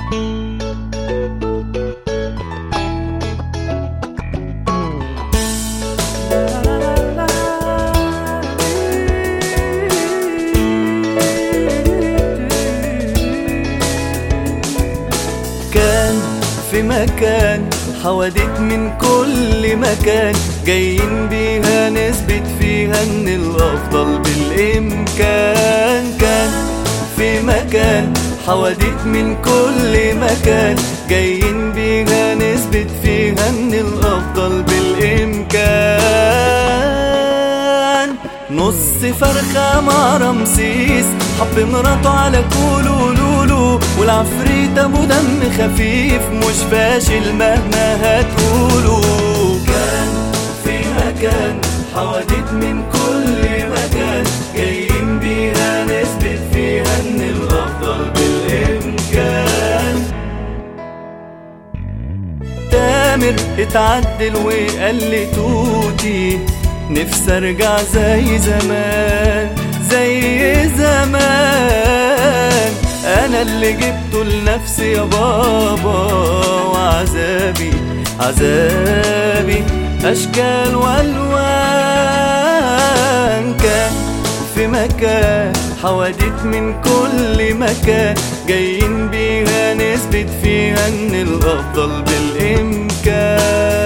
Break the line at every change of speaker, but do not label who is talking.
كان في مكان حوادث من كل مكان جايين بيها نثبت فيها ان الافضل بالامكان كان في مكان حوادث من كل مكان جايين بيها نثبت فيها ان الافضل بالامكان نص فرخة مع رمسيس حب مراته على كولو لولو والعفريت ابو دم خفيف مش فاشل مهما هتقولوا كان في مكان حوادث من كل مكان جايين بيها نثبت فيها ان الافضل بالامكان تامر اتعدل وقال لي توتي نفسي ارجع زي زمان زي زمان انا اللي جبته لنفسي يا بابا وعذابي عذابي اشكال والوان كان في مكان حوادث من كل مكان جايين بيها نثبت فيها ان الافضل بالامكان